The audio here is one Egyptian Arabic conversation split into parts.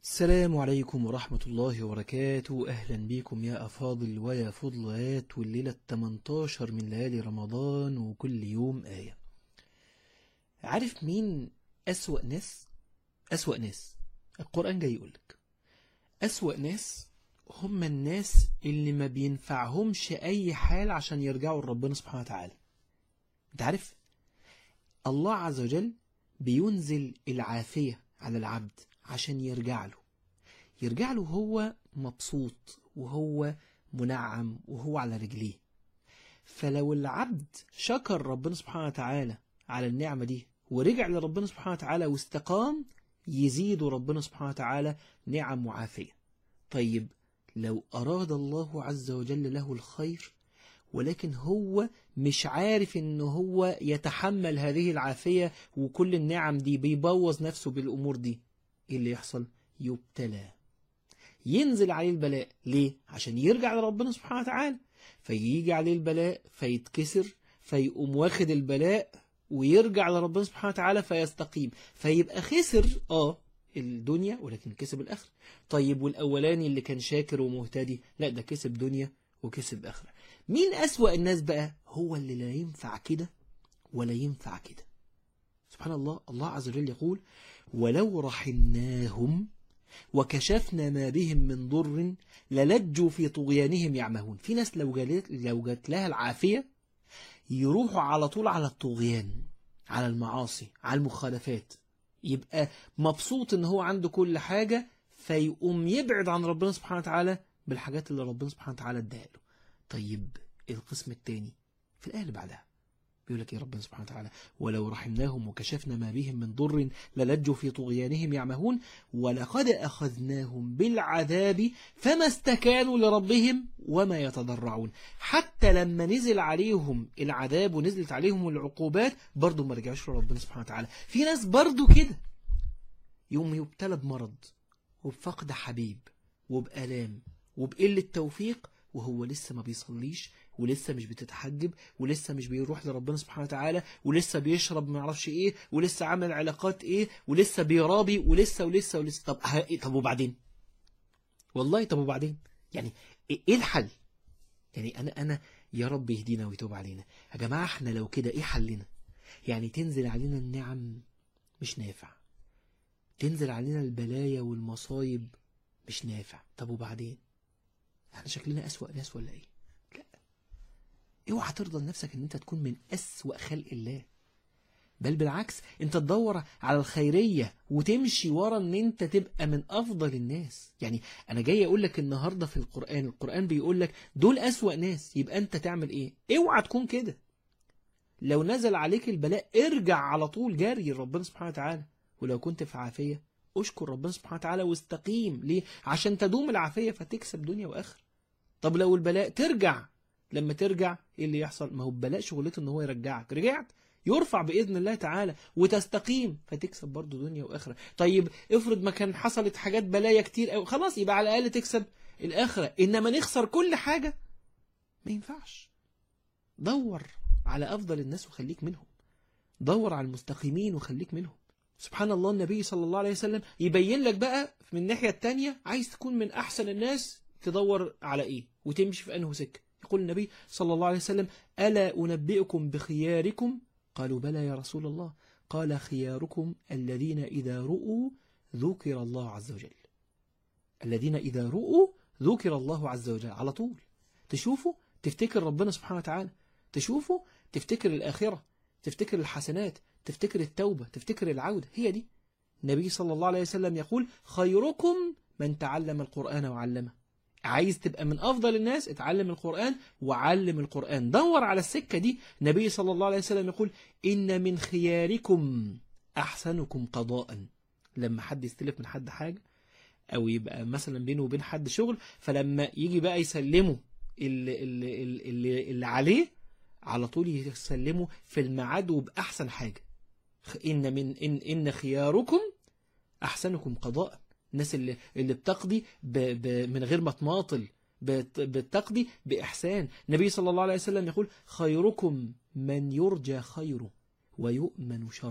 السلام عليكم ورحمة الله وبركاته أهلا بكم يا أفاضل ويا فضلات والليلة 18 من ليالي رمضان وكل يوم آية عارف مين أسوأ ناس؟ أسوأ ناس القرآن جاي يقولك أسوأ ناس هم الناس اللي ما بينفعهمش أي حال عشان يرجعوا لربنا سبحانه وتعالى أنت عارف الله عز وجل بينزل العافية على العبد عشان يرجع له يرجع له هو مبسوط وهو منعم وهو على رجليه فلو العبد شكر ربنا سبحانه وتعالى على النعمة دي ورجع لربنا سبحانه وتعالى واستقام يزيد ربنا سبحانه وتعالى نعم وعافية طيب لو أراد الله عز وجل له الخير ولكن هو مش عارف ان هو يتحمل هذه العافية وكل النعم دي بيبوظ نفسه بالأمور دي ايه اللي يحصل يبتلى ينزل عليه البلاء ليه عشان يرجع لربنا سبحانه وتعالى فيجي عليه البلاء فيتكسر فيقوم واخد البلاء ويرجع لربنا سبحانه وتعالى فيستقيم فيبقى خسر اه الدنيا ولكن كسب الآخرة طيب والأولاني اللي كان شاكر ومهتدي لا ده كسب دنيا وكسب آخرة مين أسوأ الناس بقى هو اللي لا ينفع كده ولا ينفع كده سبحان الله الله عز وجل يقول ولو رحمناهم وكشفنا ما بهم من ضر للجوا في طغيانهم يعمهون في ناس لو جات لو جات لها العافية يروحوا على طول على الطغيان على المعاصي على المخالفات يبقى مبسوط ان هو عنده كل حاجة فيقوم يبعد عن ربنا سبحانه وتعالى بالحاجات اللي ربنا سبحانه وتعالى اداها له طيب القسم الثاني في الآية اللي بعدها بيقول لك يا ربنا سبحانه وتعالى ولو رحمناهم وكشفنا ما بهم من ضر للجوا في طغيانهم يعمهون ولقد أخذناهم بالعذاب فما استكانوا لربهم وما يتضرعون حتى لما نزل عليهم العذاب ونزلت عليهم العقوبات برضو ما رجعوش لربنا سبحانه وتعالى في ناس برضو كده يوم يبتلى بمرض وبفقد حبيب وبألام وبقلة توفيق وهو لسه ما بيصليش ولسه مش بتتحجب ولسه مش بيروح لربنا سبحانه وتعالى ولسه بيشرب ما يعرفش ايه ولسه عامل علاقات ايه ولسه بيرابي ولسه ولسه ولسه طب ها- طب وبعدين والله طب وبعدين يعني ايه الحل يعني انا انا يا رب يهدينا ويتوب علينا يا جماعه احنا لو كده ايه حلنا يعني تنزل علينا النعم مش نافع تنزل علينا البلايا والمصايب مش نافع طب وبعدين احنا شكلنا أسوأ ناس ولا ايه لا اوعى ترضى لنفسك ان انت تكون من أسوأ خلق الله بل بالعكس انت تدور على الخيرية وتمشي ورا ان انت تبقى من افضل الناس يعني انا جاي اقول لك النهاردة في القرآن القرآن بيقول لك دول أسوأ ناس يبقى انت تعمل ايه اوعى تكون كده لو نزل عليك البلاء ارجع على طول جاري لربنا سبحانه وتعالى ولو كنت في عافية اشكر ربنا سبحانه وتعالى واستقيم ليه عشان تدوم العافية فتكسب دنيا واخره طب لو البلاء ترجع لما ترجع ايه اللي يحصل ما هو البلاء شغلته ان هو يرجعك رجعت يرفع باذن الله تعالى وتستقيم فتكسب برضه دنيا واخره طيب افرض ما كان حصلت حاجات بلايا كتير قوي خلاص يبقى على الاقل تكسب الاخره انما نخسر كل حاجه ما ينفعش دور على افضل الناس وخليك منهم دور على المستقيمين وخليك منهم سبحان الله النبي صلى الله عليه وسلم يبين لك بقى من الناحية التانية عايز تكون من أحسن الناس تدور على إيه وتمشي في أنه سكة يقول النبي صلى الله عليه وسلم ألا أنبئكم بخياركم قالوا بلى يا رسول الله قال خياركم الذين إذا رؤوا ذكر الله عز وجل الذين إذا رؤوا ذكر الله عز وجل على طول تشوفوا تفتكر ربنا سبحانه وتعالى تشوفوا تفتكر الآخرة تفتكر الحسنات تفتكر التوبة تفتكر العودة هي دي النبي صلى الله عليه وسلم يقول خيركم من تعلم القرآن وعلمه عايز تبقى من أفضل الناس اتعلم القرآن وعلم القرآن دور على السكة دي النبي صلى الله عليه وسلم يقول إن من خياركم أحسنكم قضاء لما حد يستلف من حد حاجة أو يبقى مثلا بينه وبين حد شغل فلما يجي بقى يسلمه اللي, اللي, اللي, اللي عليه على طول يسلمه في الميعاد وبأحسن حاجة إن من إن إن خياركم أحسنكم قضاء الناس اللي اللي بتقضي ب ب من غير ما تماطل بت- بتقضي بإحسان النبي صلى الله عليه وسلم يقول خيركم من يرجى خيره ويؤمن شره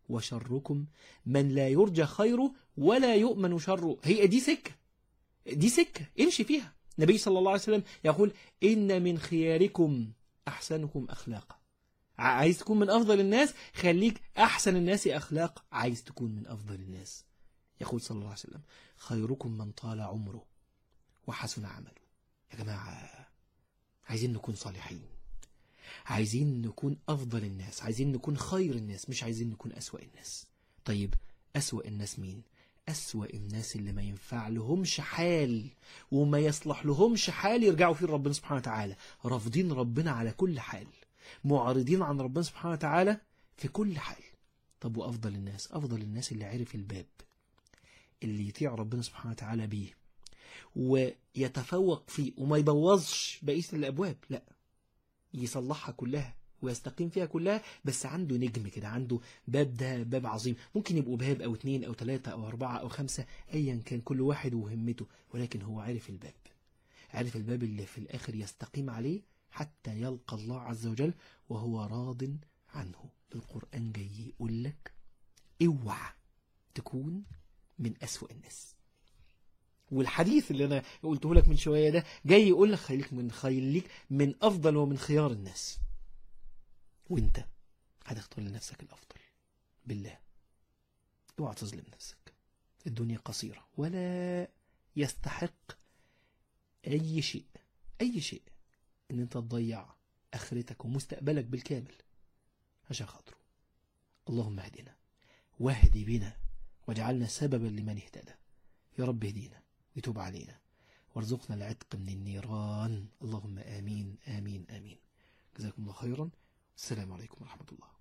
وشركم من لا يرجى خيره ولا يؤمن شره هي دي سكة دي سكة امشي فيها النبي صلى الله عليه وسلم يقول إن من خياركم أحسنكم أخلاقا عايز تكون من أفضل الناس خليك أحسن الناس أخلاق عايز تكون من أفضل الناس يقول صلى الله عليه وسلم خيركم من طال عمره وحسن عمله يا جماعة عايزين نكون صالحين عايزين نكون أفضل الناس عايزين نكون خير الناس مش عايزين نكون أسوأ الناس طيب أسوأ الناس مين؟ أسوأ الناس اللي ما ينفع لهمش حال وما يصلح لهمش حال يرجعوا فيه ربنا سبحانه وتعالى رافضين ربنا على كل حال معارضين عن ربنا سبحانه وتعالى في كل حال طب وأفضل الناس أفضل الناس اللي عرف الباب اللي يطيع ربنا سبحانه وتعالى بيه ويتفوق فيه وما يبوظش بقية الأبواب لا يصلحها كلها ويستقيم فيها كلها بس عنده نجم كده عنده باب ده باب عظيم ممكن يبقوا باب أو اتنين أو تلاتة أو أربعة أو خمسة أيا كان كل واحد وهمته ولكن هو عارف الباب عارف الباب اللي في الآخر يستقيم عليه حتى يلقى الله عز وجل وهو راض عنه القرآن جاي يقول لك اوعى تكون من أسوأ الناس والحديث اللي أنا قلته لك من شوية ده جاي يقول لك خليك من خليك من أفضل ومن خيار الناس وانت هتختار لنفسك الأفضل بالله اوعى تظلم نفسك الدنيا قصيرة ولا يستحق أي شيء أي شيء ان انت تضيع اخرتك ومستقبلك بالكامل عشان خاطره اللهم اهدنا واهدي بنا واجعلنا سببا لمن اهتدى يا رب اهدينا وتوب علينا وارزقنا العتق من النيران اللهم آمين آمين آمين جزاكم الله خيرا السلام عليكم ورحمة الله